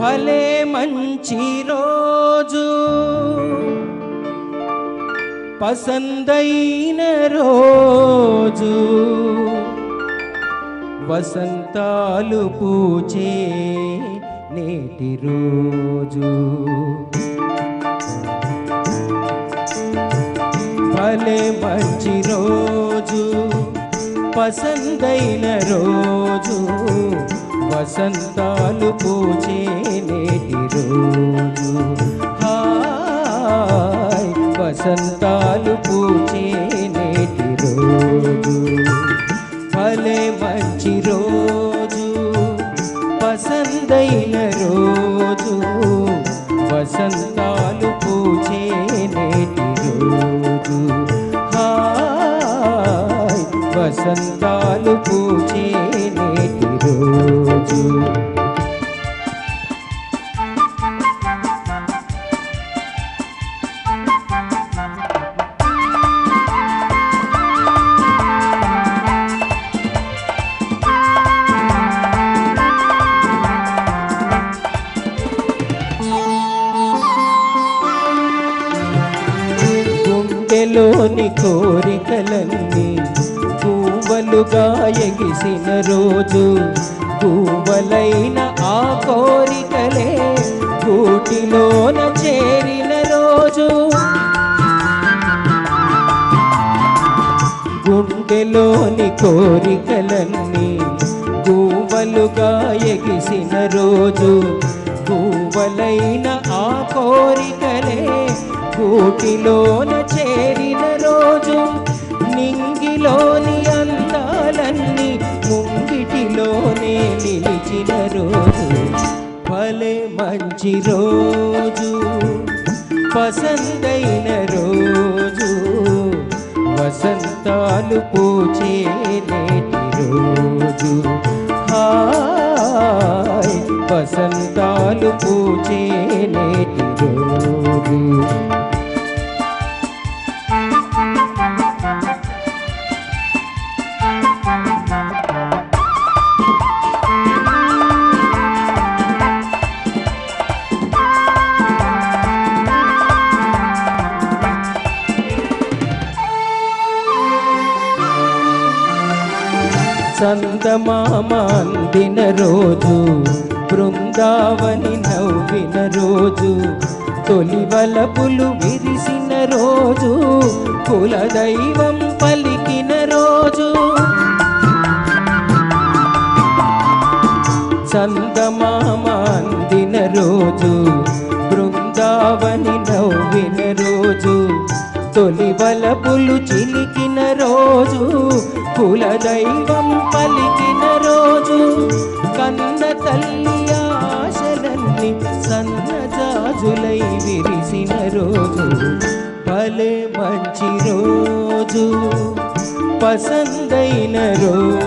భలే మంచి రోజు పసందైన రోజు వసంతాలు పూచే నేటి రోజు భలే మంచి రోజు పసందైన రోజు వసంతాలు పూచే నేటి రోజు హాయ్ వసంతాలు పూచే నేటి రోజు భలే మంచి రోజు పసందైన రోజు వసంతాలు పూచే నేటి రోజు హాయ్ వసంతాలు పూచే నేటి రోజు గుండెలోని కోరికలన్నీ పువ్వలుగా ఎగిసిన రోజు పువ్వలైన ఆ కోరికలే గూటిలోన చేరిన రోజు గుండెలోని కోరికలన్నీ గువ్వలుగా ఎగిసిన రోజు గువ్వలైన ఆ కోరికలే కూటిలోన చేరిన రోజు నింగిలోని అందాలన్నీ ముంగిటిలోనే నిలిచిన రోజు భలే మంచి రోజు పసందైన రోజు వసంతాలు పూచే నేటి రోజు హాయ్ వసంతాలు పూచే నేటి రోజు చందమామ అందిన రోజు బృందావని నవ్విన రోజు తొలి వలపులు విరిసిన రోజు కులదైవం పలికిన రోజు చందమామ అందిన రోజు బృందావని నవ్విన రోజు తొలి వలపులు చిలికిన రోజు కులదైవం పలికిన రోజు కన్న తల్లి ఆశలన్నీ సన్నజాజులై విరిసిన రోజు భలే మంచి రోజు పసందైన రోజు